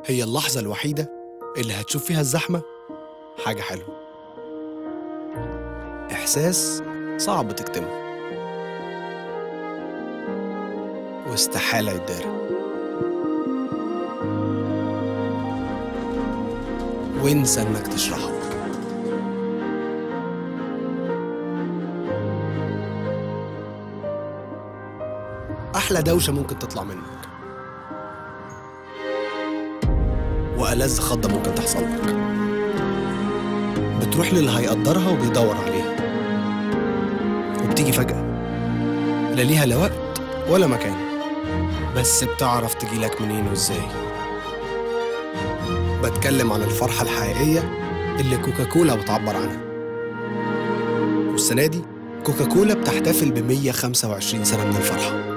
هي اللحظة الوحيدة اللي هتشوف فيها الزحمة حاجة حلوة إحساس صعب تكتمه واستحالة يتدارى وانسى انك تشرحه أحلى دوشة ممكن تطلع منك وألذ خضة ممكن تحصل لك بتروح للي هيقدرها وبيدور عليها وبتيجي فجأة لا ليها لا وقت ولا مكان بس بتعرف تجيلك منين وازاي بتكلم عن الفرحة الحقيقية اللي كوكاكولا بتعبر عنها والسنة دي كوكاكولا بتحتفل ب 125 سنة من الفرحة